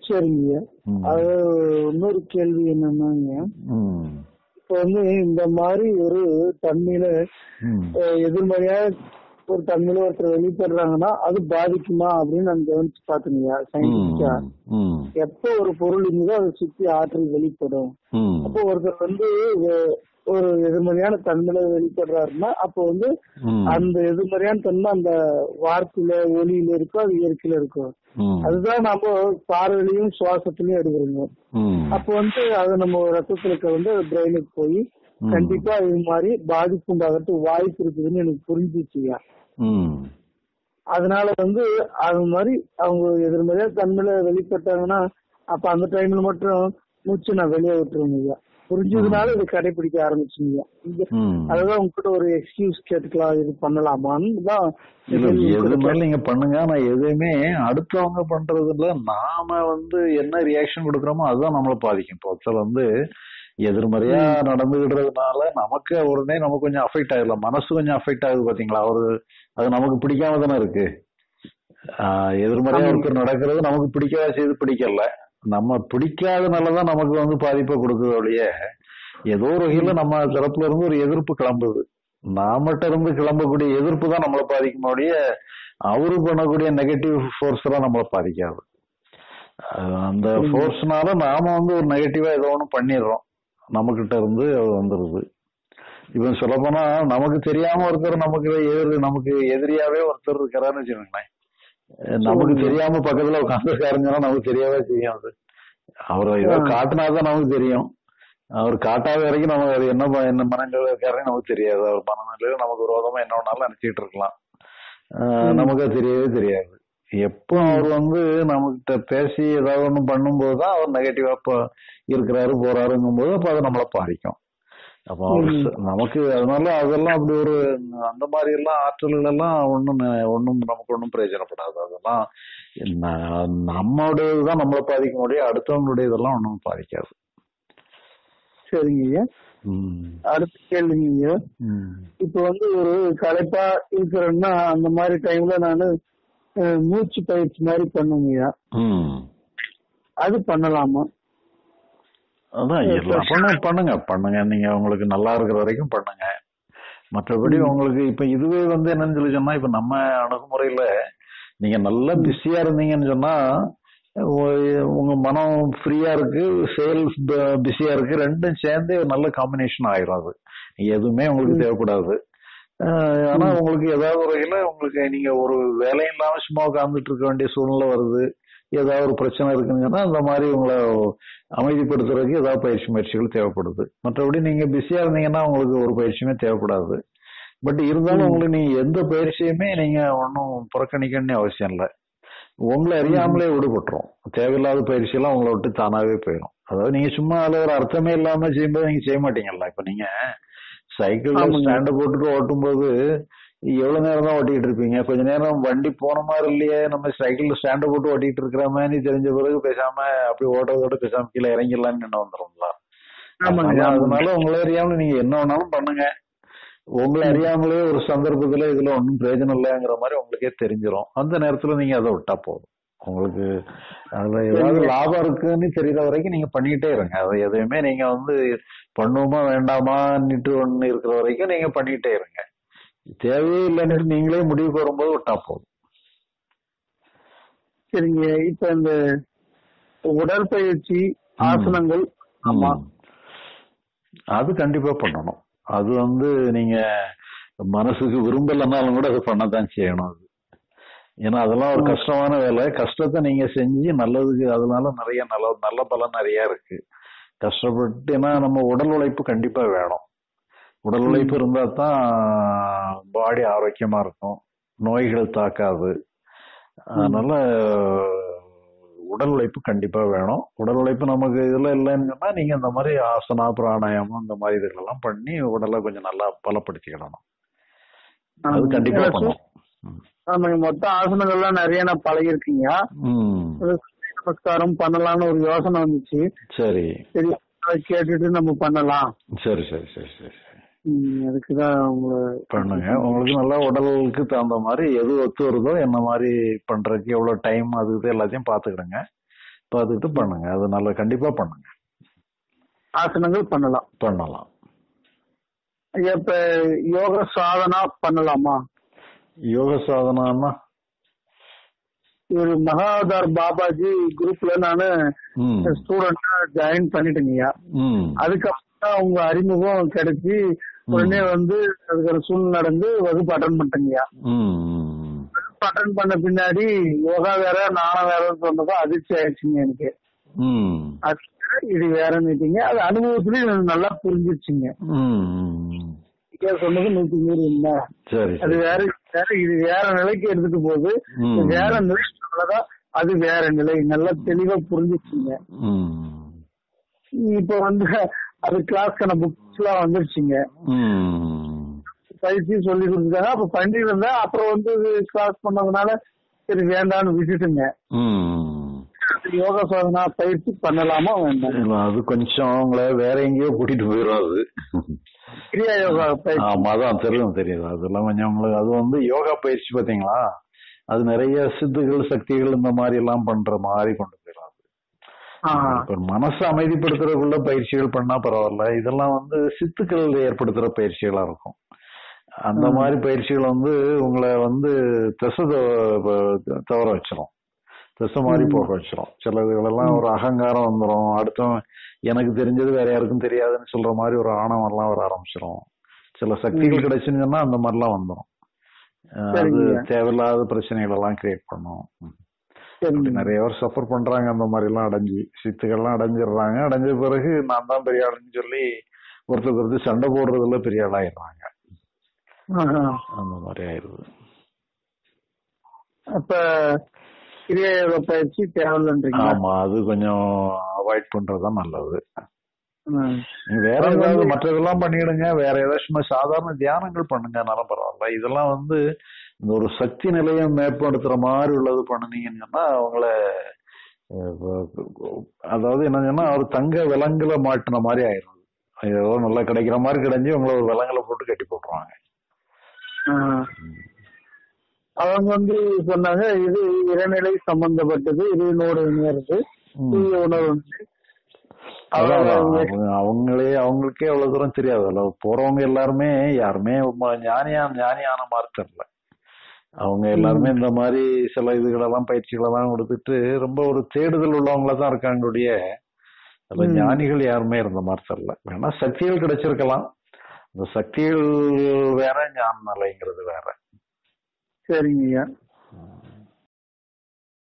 சரிங்க ம். அது இன்னொரு கேள்வி என்னன்னாங்க ம். இப்ப வந்து இந்த மாதிரி ஒரு தன்மையில ம். அஹ், எதிர்மறையா ஒரு தன்மையில ஒருத்தர் வெளிப்படுறாங்கன்னா அது பாதிக்குமா அப்படின்னு நான் கவனிச்சு பாத்துங்க சயின்டிபிக்கா ம். ம். எப்போ ஒரு பொருள் இருந்ததோ அதை சுத்தி ஆற்றல் வெளிப்படும் ம். அப்போ ஒருத்தர் வந்து அஹ், ஒரு எதிர்மறையான தன்மையில வெளிப்படுறாருன்னா அப்போ வந்து ம். அந்த எதிர்மறையான தன்மை அந்த வார்த்தையில ஒளியில இருக்கோ அது இயற்கையில இருக்கும் ம். அதுதான் நம்ம பார்வையிலையும் சுவாசத்திலையும் எடுக்கிறோங்க ம். அப்போ வந்து அது நம்ம ரத்தத்துல கலந்து பிரெயினுக்கு போய் ம். கண்டிப்பா இது மாதிரி பாதிப்பு உண்டாகிறதுக்கு வாய்ப்பு இருக்குதுன்னு எனக்கு புரிஞ்சிச்சுயா ம். அதனால வந்து அது மாதிரி அவங்க எதிர்மறையா தன்மையில வெளிப்பட்டாங்கன்னா அப்ப அந்த டைம்ல மட்டும் மூச்சு நான் வெளியே விட்டுருவேங்க ஐயா புரிஞ்சதுனால இது கடைபிடிக்க ஆரம்பிச்சுங்க இங்க ம். அதுதான் உங்ககிட்ட ஒரு எக்ஸ்கியூஸ் கேட்டுக்கலாம் இது பண்ணலாமான்னு தான் இல்ல இது எது உங்ககிட்ட மேல நீங்க பண்ணுங்க ஆனா எதுவுமே அடுத்தவங்க பண்றதுல நாம வந்து என்ன ரியாக்ஷன் கொடுக்கறோமோ அதுதான் நம்மள பாதிக்கும் இப்போ ஒருத்தர் வந்து எதிர்மறையா நடந்துகிடுறதுனால நமக்கு உடனே நமக்கு கொஞ்சம் அஃபெக்ட் ஆயிடலாம் மனசு கொஞ்சம் அஃபெக்ட் ஆகுது பாத்தீங்களா அவரு அது நமக்கு பிடிக்காம தானே இருக்கு ஆஹ் எதிர்மறையா ஆமாங்க. ஒருத்தர் நடக்கிறது நமக்கு பிடிக்காத செய்து பிடிக்கல நம்ம பிடிக்காதனாலதான் நமக்கு வந்து பாதிப்பை கொடுக்குது ஒழிய ஏதோ ஒரு வகையில நம்ம தரப்புல இருந்து ஒரு எதிர்ப்பு கிளம்புது நாமட்ட இருந்து கிளம்பக்கூடிய எதிர்ப்பு தான் நம்மளை பாதிக்கும் ஒழிய அவரு பண்ணக்கூடிய நெகட்டிவ் ஃபோர்ஸ் எல்லாம் நம்மளை பாதிக்காது அஹ் அந்த புரியுது. ஃபோர்ஸ்னால நாம வந்து ஒரு நெகட்டிவா ஏதோ ஒண்ணு பண்ணிடுறோம் நம்மகிட்ட இருந்து அது வந்துருது இப்ப சொல்ல போனா நமக்கு தெரியாம ஒருத்தர் நமக்கு எதிர் நமக்கு எதிரியாவே ஒருத்தர் இருக்கிறாருன்னு வச்சுக்கோங்களேன் அஹ் நமக்கு சொல்லுங்க. தெரியாம பக்கத்துல உட்காந்துருக்காருங்கன்னா நமக்கு தெரியவே தெரியும் அது அவர் ஏதோ ஆ. காட்டினாதான் நமக்கு தெரியும் அவர் காட்டாத வரைக்கும் நமக்கு அது என்ன ப- என்ன மனங்கள் இருக்காருன்னு நமக்கு தெரியாது அவர் மனநிலையில நமக்கு விரோதமா என்ன வேணாலும் நினைச்சிட்டு இருக்கலாம் ஆஹ் ம். நமக்கு அது தெரியவே தெரியாது எப்போ அவர் வந்து நம்மகிட்ட பேசி ஏதாவது ஒண்ணு பண்ணும்போது தான் அவர் நெகட்டிவா இப்போ இருக்கிறாரு போறாருங்கும் போது அப்ப அது நம்மளை பாதிக்கும் அப்போ அவர் ம். ச- நமக்கு அதனால அதெல்லாம் அப்படி ஒரு அந்த மாதிரி எல்லாம் ஆற்றல்கள் எல்லாம் ஒண்ணும் ந- ஒண்ணும் நமக்கு ஒண்ணும் பிரயோஜனப்படாது அதெல்லாம் ந- நம்மளுடையதுதான் நம்மளை பாதிக்க முடியும் அடுத்தவங்களுடைய இதெல்லாம் ஒண்ணும் பாதிக்காது சரிங்க ஐயா ம். அடுத்த கேள்விங்க ஐயா ம். இப்ப வந்து ஒரு களைப்பா இருக்கிறேன்னா அந்த மாதிரி டைம்ல நானு அஹ், மூச்சு பயிற்சி மாதிரி பண்ணுங்கய்யா ம். அது பண்ணலாமா அதான் எல்லாம் பண்ணுங்க பண்ணுங்க பண்ணுங்க நீங்க உங்களுக்கு நல்லா இருக்கிற வரைக்கும் பண்ணுங்க மற்றபடி ம். உங்களுக்கு இப்ப இதுவே வந்து என்னன்னு சொல்லி சொன்னா இப்ப நம்ம அணுகுமுறையில நீங்க நல்லா பிஸியா இருந்தீங்கன்னு சொன்னா உ- உங்க மனம் ஃப்ரீயா இருக்கு செயல் பிஸியா இருக்கு ரெண்டும் சேர்ந்து ஒரு நல்ல காம்பினேஷன் ஆயிரும் அது எதுவுமே உங்களுக்கு ம். தேவைப்படாது அஹ் ஆனா ம். உங்களுக்கு ஏதாவது ஒரு வகையில உங்களுக்கு நீங்க ஒரு வேலையும் இல்லாம சும்மா உட்கார்ந்துட்டு இருக்க வேண்டிய சூழ்நிலை வருது ஏதாவது ஒரு பிரச்சனை இருக்குங்கன்னா அந்த மாதிரி உங்களை அமைதிப்படுத்துறதுக்கு ஏதாவது பயிற்சி முயற்சிகள் தேவைப்படுது மற்றபடி நீங்க பிஸியா இருந்தீங்கன்னா உங்களுக்கு ஒரு பயிற்சியுமே தேவைப்படாது பட் இருந்தாலும் ம். உங்களுக்கு நீங்க எந்த பயிற்சியுமே நீங்க ஒன்றும் புறக்கணிக்கணும்னு அவசியம் இல்லை உங்களை அறியாமலே விடுபட்டுரும் தேவையில்லாத பயிற்சி எல்லாம் உங்களை விட்டு தானாவே போயிடும் அதாவது நீங்க சும்மா அதுல ஒரு அர்த்தமே இல்லாம செய்யும்போது நீங்க செய்ய மாட்டீங்கல்ல இப்ப நீங்க சைக்கிள்ல ஆமாங்க. ஸ்டாண்ட போட்டுட்டு ஓட்டும்போது எவ்வளவு நேரம் தான் ஓட்டிட்டு இருப்பீங்க கொஞ்ச நேரம் வண்டி போன மாதிரி இல்லையே நம்ம சைக்கிள்ல ஸ்டாண்ட போட்டு ஓட்டிட்டு இருக்கிற மாதிரி தெரிஞ்ச பிறகு பேசாம அப்படி ஓட்டுறதோட பேசாம கீழே இறங்கிடலாம்னு என்ன வந்துருங்களா ஆமாங்க அதனால ஆமாங்க. அதனால உங்களை அறியாமல நீங்க என்ன வேணாலும் பண்ணுங்க உங்களை ம். அறியாமலே ஒரு சந்தர்ப்பத்துல இதுல ஒன்றும் பிரயோஜனம் இல்லைங்கிற மாதிரி உங்களுக்கே தெரிஞ்சிரும் அந்த நேரத்துல நீங்க அதை விட்டா போதும் உங்களுக்கு அதுல ஏதாவது சரிங்க. லாபம் இருக்குன்னு தெரியற வரைக்கும் நீங்க பண்ணிக்கிட்டே இருங்க அதை எதையுமே நீங்க வந்து பண்ணுவோமா வேண்டாமான்னுட்டு ஒண்ணு இருக்கிற வரைக்கும் நீங்க பண்ணிக்கிட்டே இருங்க தேவையே இல்லைன்னு நீங்களே முடிவுக்கு வரும்போது விட்டா போதும் சரிங்க இப்ப இந்த உடற்பயிற்சி ம். ஆசனங்கள் ஆமா ம். அது கண்டிப்பா பண்ணணும் அது வந்து நீங்க மனசுக்கு விரும்பலைன்னாலும் கூட அது பண்ணத்தான் செய்யணும் அது ஏன்னா அதெல்லாம் ஒரு ம். கஷ்டமான வேலை கஷ்டத்தை நீங்க செஞ்சு நல்லதுக்கு அதனால நிறைய நல்ல நல்ல பலன் நிறைய இருக்கு கஷ்டப்பட்டு ஏன்னா நம்ம உடல் உழைப்பு கண்டிப்பா வேணும் உடல் உழைப்பு ம். இருந்தா தான் பாடி ஆரோக்கியமா இருக்கும் நோய்கள் தாக்காது அதனால உடல் உழைப்பு கண்டிப்பா வேணும் உடல் உழைப்பு நமக்கு இதுல இல்லைன்னு சொன்னா நீங்க இந்த மாதிரி ஆசனா பிராணாயாமம் இந்த மாதிரி இதுகளெல்லாம் பண்ணி உடலை கொஞ்சம் நல்லா பலப்படுத்திக்கிடணும் அது ஆமாங்க. கண்டிப்பா எனக்கு பண்ணும் ம். ஆமாங்க மொத்த ஆசனங்கள்லாம் நிறைய நான் பழகிருக்கீங்க ம் அது சூரிய நமஸ்காரம் பண்ணலாம்னு ஒரு யோசனை வந்துச்சு சரி சரி அதை கேட்டுட்டு நம்ம பண்ணலாம் சரி சரி சரி சரி சரி. ம், அதுக்குதான் உங்களை பண்ணுங்க உங்களுக்கு நல்லா உடலுக்கு தகுந்த மாதிரி எது ஒத்து வருதோ என்ன மாதிரி பண்றதுக்கு எவ்வளவு டைம் அது இது எல்லாத்தையும் பாத்துக்கிடுங்க பார்த்துக்கிட்டு பண்ணுங்க அது நல்ல கண்டிப்பா பண்ணுங்க ஆசனங்கள் பண்ணலாம் பண்ணலாம் ஐயா இப்ப யோக சாதனா பண்ணலாமா யோக சாதனான்னா ஒரு மகாதார் பாபாஜி குரூப்ல நானு ம் ஸ்டூடெண்டா ஜாயின் பண்ணிட்டேங்கய்யா ம் அதுக்கப்புறம் தான் உங்க அறிமுகம் கிடைச்சி உடனே வந்து அதுக்கு சூழ்நிலை நடந்து வகுப்பு அட்டன் பண்ணிட்டேங்கய்யா ம் ம் வகுப்பு அட்டன் பண்ண பின்னாடி யோகா வேற நானும் வேறன்னு சொன்னதும் அதிர்ச்சி ஆயிடுச்சுங்க எனக்கு ம் அது வேற, இது வேறன்னுட்டீங்க அது அனுபவத்துலயும் எனக்கு நல்லா புரிஞ்சிருச்சுங்க ம் ம் ஐயா சொன்னது நூத்தி நூறு உண்மை சரி அது சரி வேற வேற இது வேற நிலைக்கு எடுத்துட்டு போகுது ம். இது வேற நிலை அவ்வளவுதான் அது வேற நிலை நல்லா தெளிவா புரிஞ்சிச்சுங்க ம் இப்ப வந்து அது கிளாஸ்க்கான புக்ஸ் எல்லாம் வந்துருச்சுங்க ம் பயிற்சி சொல்லி கொடுத்துருக்காங்க அப்ப பண்ணிட்டு இருந்தேன் அப்புறம் வந்து கிளாஸ் பண்ணதுனால சரி வேண்டாம்னு விட்டுட்டுங்க ம் அது யோகா சாதனா பயிற்சி பண்ணலாமா வேண்டாம் இல்ல, அது கொஞ்சம் உங்களை வேற எங்கேயோ கூட்டிட்டு போயிடும் அது கிரியா யோகா பயிற்சி ஆமா அதான் தெரியும் தெரியுது அதெல்லாம் கொஞ்சம் உங்களுக்கு அது வந்து யோகா பயிற்சி பாத்தீங்களா அது நிறைய சித்துகள் சக்திகள் இந்த மாதிரி எல்லாம் பண்ற மாதிரி கொண்டு போயிடும் அது. ஆஹா. இப்ப மனசை அமைதிப்படுத்துறதுக்குள்ள பயிற்சிகள் பண்ணா பரவாயில்ல இதெல்லாம் வந்து சித்துக்கள் ஏற்படுத்துற பயிற்சிகளா இருக்கும் அந்த ம். மாதிரி பயிற்சிகள் வந்து உங்களை வந்து திசை தவ- தவற வச்சிரும் திசை மாதிரி ம். போக வச்சிரும் சில இதுகளெல்லாம் ஒரு அகங்காரம் வந்துரும் அடுத்தவன் எனக்கு தெரிஞ்சது வேற யாருக்கும் தெரியாதுன்னு சொல்ற மாதிரி ஒரு ஆணவம் எல்லாம் வர ஆரம்பிச்சிரும் சில சக்திகள் ம். கிடைச்சுன்னு சொன்னா அந்த மாதிரிலாம் வந்துரும் அஹ் அது சரிங்க. தேவையில்லாத பிரச்சனைகள் எல்லாம் கிரியேட் பண்ணும் ம். அப்படி சரிங்க. நிறைய பேர் சஃபர் பண்றாங்க அந்த மாதிரி எல்லாம் அடைஞ்சு சித்துக்கள்லாம் அடைஞ்சிடுறாங்க அடைஞ்ச பிறகு நான் தான் பெரிய ஆளுன்னு சொல்லி ஒருத்தருக்கு ஒருத்தர் சண்டை போடுறதுல பெரிய ஆளாயிடுறாங்க ஆஹா. அந்த மாதிரி ஆயிடுது அப்ப கிரியா யோகா பயிற்சி தேவையில்லைன்றீங்களா ஆமா அது கொஞ்சம் அவாய்ட் பண்றதுதான் நல்லது ம். நீங்க வேற அது ஏதாவது வந்து- மற்றதெல்லாம் பண்ணிடுங்க வேற ஏதாவது சும்மா சாதாரண தியானங்கள் பண்ணுங்கனாலும் பரவாயில்ல இதெல்லாம் வந்து இந்த ஒரு சக்தி நிலையை மேம்படுத்துற மாதிரி உள்ளது பண்ணுனீங்கன்னு சொன்னா அவங்கள அஹ், வ- அதாவது என்ன சொன்னா ஒரு தங்க விலங்குல மாட்டின மாதிரி ஆயிரும் ஏதோ நல்லா கிடைக்கிற மாதிரி கிடைஞ்சு உங்களை ஒரு விலங்குல போட்டு கட்டி போட்டுருவாங்க ஆ. அவங்க வந்து சொன்னாங்க இது இறைநிலை சம்பந்தப்பட்டது இறைவனோட இணையறது ம். தூய உணர்வு வந்து அதான், அதான். அவங்க அவங்க- அவங்களே அவங்களுக்கே அவ்வளவு தூரம் தெரியாது அதுல போறவங்க எல்லாருமே யாருமே ம- ஞானியா ஞானியான மாதிரி தெரியல அவங்க எல்லாருமே இந்த மாதிரி சில இதுகளெல்லாம் பயிற்சிகளெல்லாம் கொடுத்துட்டு ரொம்ப ஒரு தேடுதல் உள்ளவங்கள தான் இருக்காங்களுடைய அதுல ம். ஞானிகள் யாருமே இருந்த மாதிரி தெரியல வேணா சக்திகள் கிடைச்சிருக்கலாம் இந்த சக்திகள் வேற ஞான நிலைங்கிறது வேற சரிங்கய்யா